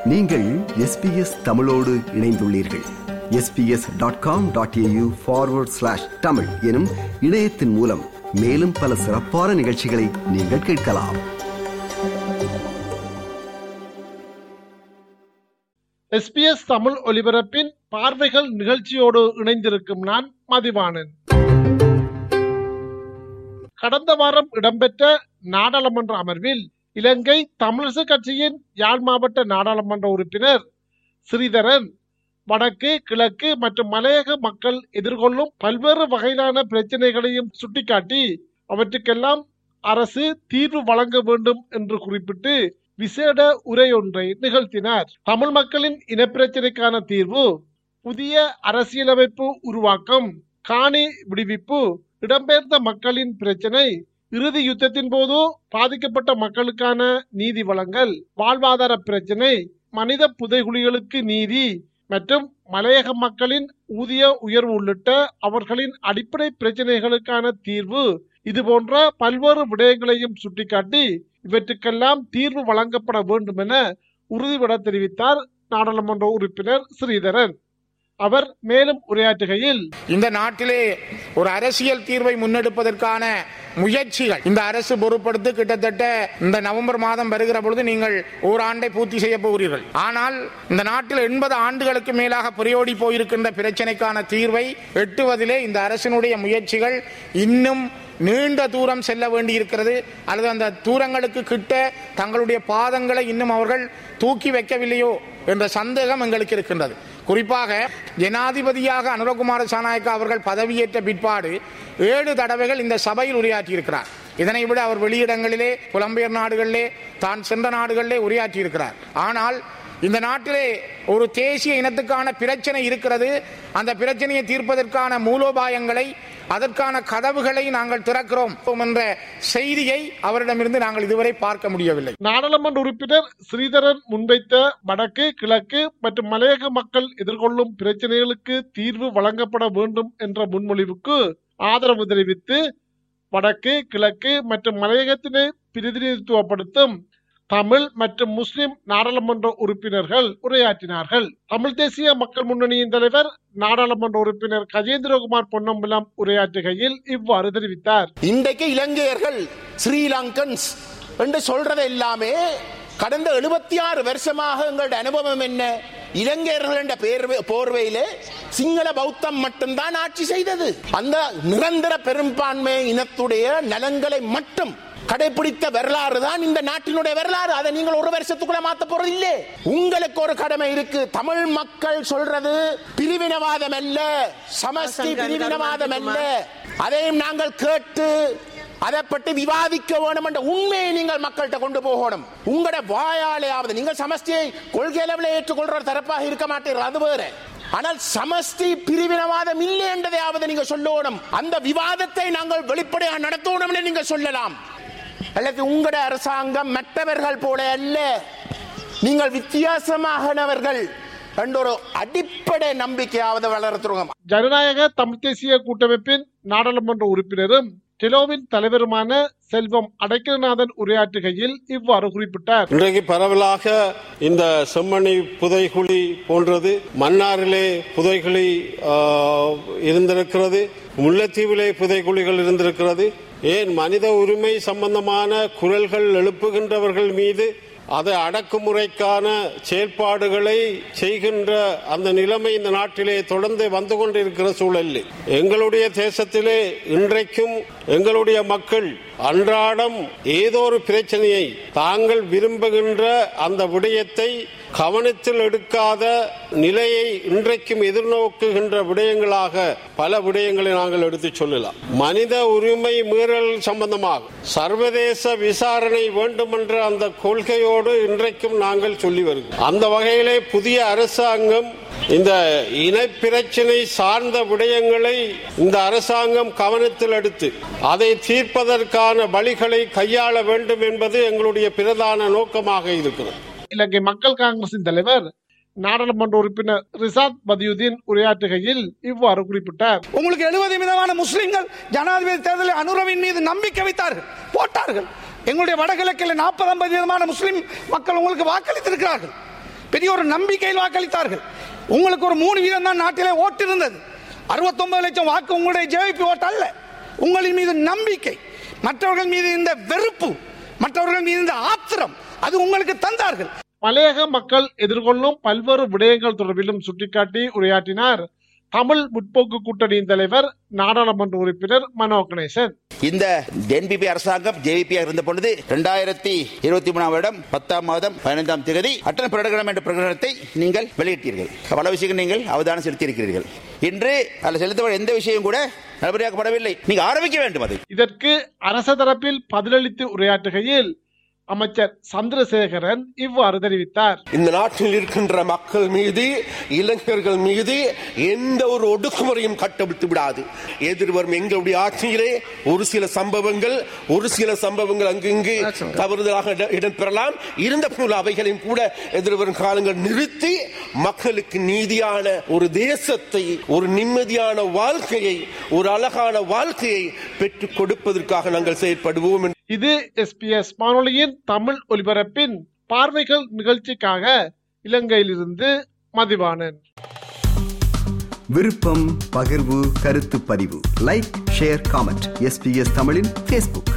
நீங்கள் எஸ்பிஎஸ் தமிழோடு இணைந்துள்ளீர்கள் SBS dot com dot AU forward slash Tamil எனும் இணையத்தின் மூலம் மேலும் பல சிறப்பான நிகழ்ச்சிகளை நீங்கள் கேட்கலாம் எஸ்பிஎஸ் தமிழ் ஒலிபரப்பின் பார்வைகள் நிகழ்ச்சியோடு இணைந்திருக்கும் நான் மதிவாணன் கடந்த வாரம் இடம்பெற்ற நாடாளுமன்ற அமர்வில் இலங்கை தமிழரசு கட்சியின் யாழ் மாவட்ட நாடாளுமன்ற உறுப்பினர் ஸ்ரீதரன் வடக்கு கிழக்கு மற்றும் மலையக மக்கள் எதிர்கொள்ளும் பல்வேறு வகையிலான பிரச்சனைகளையும் சுட்டிக்காட்டி அவற்றுக்கெல்லாம் அரசு தீர்வு வழங்க வேண்டும் என்று குறிப்பிட்டு விசேட உரையொன்றை நிகழ்த்தினார் தமிழ் மக்களின் இனப்பிரச்சினைக்கான தீர்வு புதிய அரசியலமைப்பு உருவாக்கம் காணி விடுவிப்பு இடம்பெயர்ந்த மக்களின் பிரச்சினை இறுதி யுத்தத்தின் போது பாதிக்கப்பட்ட மக்களுக்கான நீதி வழங்கல் வாழ்வாதார பிரச்சினை மனித புதைகுழிகளுக்கு நீதி மற்றும் மலையக மக்களின் ஊதிய உயர்வு உள்ளிட்ட அவர்களின் அடிப்படை பிரச்சனைகளுக்கான தீர்வு இது போன்ற பல்வேறு விடயங்களையும் சுட்டிக்காட்டி இவற்றுக்கெல்லாம் தீர்வு வழங்கப்பட வேண்டும் என உறுதிபட தெரிவித்தார் நாடாளுமன்ற உறுப்பினர் ஸ்ரீதரன் அவர் மேலும் உரையாற்றுகையில் இந்த நாட்டிலே ஒரு அரசியல் தீர்வை முன்னெடுப்பதற்கான முயற்சிகள் இந்த அரசு பொறுப்படுத்தி கிட்டத்தட்ட இந்த நவம்பர் மாதம் வருகிற பொழுது நீங்கள் ஓராண்டை பூர்த்தி செய்ய போகிறீர்கள் ஆனால் இந்த நாட்டில் எண்பது ஆண்டுகளுக்கு மேலாக புரியோடி போயிருக்கின்ற பிரச்சனைக்கான தீர்வை எட்டுவதிலே இந்த அரசினுடைய முயற்சிகள் இன்னும் நீண்ட தூரம் செல்ல வேண்டியிருக்கிறது அல்லது அந்த தூரங்களுக்கு கிட்ட தங்களுடைய பாதங்களை இன்னும் அவர்கள் தூக்கி வைக்கவில்லையோ என்ற சந்தேகம் எங்களுக்கு இருக்கின்றது குறிப்பாக ஜனாதிபதியாக அனுரகுமார சாநாயக்கா அவர்கள் பதவியேற்ற பிற்பாடு ஏழு தடவைகள் இந்த சபையில் உரையாற்றியிருக்கிறார் இதனை விட அவர் வெளியிடங்களிலே புலம்பெயர் நாடுகளிலே தான் சென்ற நாடுகளிலே உரையாற்றியிருக்கிறார் ஆனால் இந்த நாட்டிலே ஒரு தேசிய இனத்துக்கான பிரச்சனை இருக்கிறது அந்த பிரச்சனையை தீர்ப்பதற்கான மூலோபாயங்களை அதற்கான கதவுகளை நாங்கள் திறக்கிறோம் என்ற செய்தியை அவரிடமிருந்து நாங்கள் இதுவரை பார்க்க முடியவில்லை நாடாளுமன்ற உறுப்பினர் ஸ்ரீதரன் முன்வைத்த வடக்கு கிழக்கு மற்றும் மலையக மக்கள் எதிர்கொள்ளும் பிரச்சனைகளுக்கு தீர்வு வழங்கப்பட வேண்டும் என்ற முன்மொழிவுக்கு ஆதரவு தெரிவித்து வடக்கு கிழக்கு மற்றும் மலையகத்தினை பிரதிநிதித்துவப்படுத்தும் தமிழ் மற்றும் முஸ்லிம் நாடாளுமன்ற உறுப்பினர்கள் உரையாற்றினார்கள் தமிழ் தேசிய மக்கள் முன்னணியின் தலைவர் நாடாளுமன்ற உறுப்பினர் கஜேந்திரகுமார் பொன்னம்பலம் உரையாற்றுகையில் இவ்வாறு தெரிவித்தார் இன்றைக்கு இலங்கையர்கள் ஸ்ரீலங்கன்ஸ் என்று சொல்றது எல்லாமே கடந்த எழுபத்தி ஆறு வருஷமாக எங்களுடைய அனுபவம் என்ன இலங்கையர்கள் என்ற பேர் போர்வையிலே சிங்கள பௌத்தம் மட்டும்தான் ஆட்சி செய்தது அந்த நிரந்தர பெரும்பான்மை இனத்துடைய நலன்களை மட்டும் கடைபிடித்த வரலாறு தான் இந்த நாட்டினுடைய வரலாறு அதை நீங்கள் ஒரு வருஷத்துக்குள்ள மாத்த போறது இல்ல உங்களுக்கு ஒரு கடமை இருக்கு தமிழ் மக்கள் சொல்றது பிரிவினவாதம் அல்ல சமஸ்தி பிரிவினவாதம் அல்ல அதையும் நாங்கள் கேட்டு அதை பற்றி விவாதிக்க வேணும் என்ற உண்மையை நீங்கள் மக்கள்கிட்ட கொண்டு போகணும் உங்களோட வாயாலேயாவது நீங்கள் சமஸ்தியை கொள்கை அளவில் ஏற்றுக்கொள்ற தரப்பாக இருக்க மாட்டீர்கள் அது வேற ஆனால் சமஸ்தி பிரிவினவாதம் இல்லை என்றதையாவது நீங்க சொல்லணும் அந்த விவாதத்தை நாங்கள் வெளிப்படையாக நடத்தணும் நீங்க சொல்லலாம் அல்லது உங்களோட அரசாங்கம் மற்றவர்கள் போல அல்ல நீங்கள் வித்தியாசமாகனவர்கள் என்ற ஒரு அடிப்படை நம்பிக்கையாவது வளர்த்துருங்க ஜனநாயக தமிழ் தேசிய கூட்டமைப்பின் நாடாளுமன்ற உறுப்பினரும் டெலோவின் தலைவருமான செல்வம் அடைக்கலநாதன் உரையாற்றுகையில் இவ்வாறு குறிப்பிட்டார் இன்றைக்கு பரவலாக இந்த செம்மணி புதைகுழி போன்றது மன்னாரிலே புதைகுழி ஆ, இருந்திருக்கிறது முல்லைத்தீவிலே புதைகுழிகள் இருந்திருக்கிறது ஏன் மனித உரிமை சம்பந்தமான குரல்கள் எழுப்புகின்றவர்கள் மீது அதை அடக்குமுறைக்கான செயல்பாடுகளை செய்கின்ற அந்த நிலைமை இந்த நாட்டிலே தொடர்ந்து வந்து கொண்டிருக்கிற சூழலில் எங்களுடைய தேசத்திலே இன்றைக்கும் எங்களுடைய மக்கள் அன்றாடம் ஏதோ ஒரு பிரச்சனையை தாங்கள் விரும்புகின்ற அந்த விடயத்தை கவனத்தில் எடுக்காத நிலையை இன்றைக்கும் எதிர்நோக்குகின்ற விடயங்களாக பல விடயங்களை நாங்கள் எடுத்துச் சொல்லலாம் மனித உரிமை மீறல் சம்பந்தமாக சர்வதேச விசாரணை வேண்டுமென்ற அந்த கொள்கையோடு இன்றைக்கும் நாங்கள் சொல்லி வருகிறோம் அந்த வகையிலே புதிய அரசாங்கம் இந்த இனப்பிரச்சினை சார்ந்த விடயங்களை இந்த அரசாங்கம் கவனத்தில் எடுத்து அதை தீர்ப்பதற்கான வழிகளை கையாள வேண்டும் என்பது எங்களுடைய பிரதான நோக்கமாக இருக்கிறது இலங்கை மக்கள் காங்கிரசின் தலைவர் நாடாளுமன்ற உறுப்பினர் ரிசாத் பதியுதீன் உரையாற்றுகையில் இவ்வாறு குறிப்பிட்டார் உங்களுக்கு எழுபது விதமான முஸ்லிம்கள் ஜனாதிபதி தேர்தலில் அனுரவின் மீது நம்பிக்கை வைத்தார்கள் போட்டார்கள் எங்களுடைய வடகிழக்கில் நாற்பது ஐம்பது விதமான முஸ்லிம் மக்கள் உங்களுக்கு வாக்களித்திருக்கிறார்கள் பெரிய ஒரு நம்பிக்கையில் வாக்களித்தார்கள் உங்களுக்கு ஒரு மூணு வீதம் தான் நாட்டிலே ஓட்டு இருந்தது அறுபத்தொன்பது லட்சம் வாக்கு உங்களுடைய ஜேவிபி ஓட்டு அல்ல உங்களின் மீது நம்பிக்கை மற்றவர்கள் மீது இந்த வெறுப்பு மற்றவர்கள் மீது இந்த ஆத்திரம் அது உங்களுக்கு தந்தார்கள் மலையக மக்கள் எதிர்கொள்ளும் பல்வேறு விடயங்கள் தொடர்பிலும் சுட்டிக்காட்டி உரையாற்றினார் தமிழ் முற்போக்கு கூட்டணியின் தலைவர் நாடாளுமன்ற உறுப்பினர் மனோ கணேசன் இந்த என்பிபி அரசாங்கம் ஜேவிபி இருந்த பொழுது இரண்டாயிரத்தி இருபத்தி மூணாம் வருடம் பத்தாம் மாதம் பதினைந்தாம் தேதி அட்டன பிரகடனம் என்ற பிரகடனத்தை நீங்கள் வெளியிட்டீர்கள் பல விஷயங்கள் நீங்கள் அவதானம் செலுத்தியிருக்கிறீர்கள் இன்று அதில் செலுத்தப்பட எந்த விஷயம் கூட நடைமுறையாக்கப்படவில்லை நீங்க ஆரம்பிக்க வேண்டும் அது இதற்கு அரச தரப்பில் பதிலளித்து உரையாற்றுகையில் அமைச்சர் சந்திரசேகரன் இவ்வாறு தெரிவித்தார் இந்த நாட்டில் இருக்கின்ற மக்கள் மீது இளைஞர்கள் மீது எந்த ஒரு ஒடுக்குமுறையும் கட்டவிழ்த்து விடாது எதிர்வரும் எங்களுடைய ஆட்சியிலே ஒரு சில சம்பவங்கள் ஒரு சில சம்பவங்கள் அங்கிங்கு தவறுதலாக இட- இடம்பெறலாம் இருந்த போல அவைகளையும் கூட எதிர்வரும் காலங்கள் நிறுத்தி மக்களுக்கு நீதியான ஒரு தேசத்தை ஒரு நிம்மதியான வாழ்க்கையை ஒரு அழகான வாழ்க்கையை பெற்றுக் கொடுப்பதற்காக நாங்கள் செயற்படுவோம் என்று இது எஸ்பிஎஸ் வானொலியின் தமிழ் ஒலிபரப்பின் பார்வைகள் நிகழ்ச்சிக்காக இலங்கையிலிருந்து மதிவாணன் விருப்பம் பகிர்வு கருத்து பதிவு லைக் ஷேர் காமெண்ட் எஸ்பிஎஸ் தமிழின் ஃபேஸ்புக்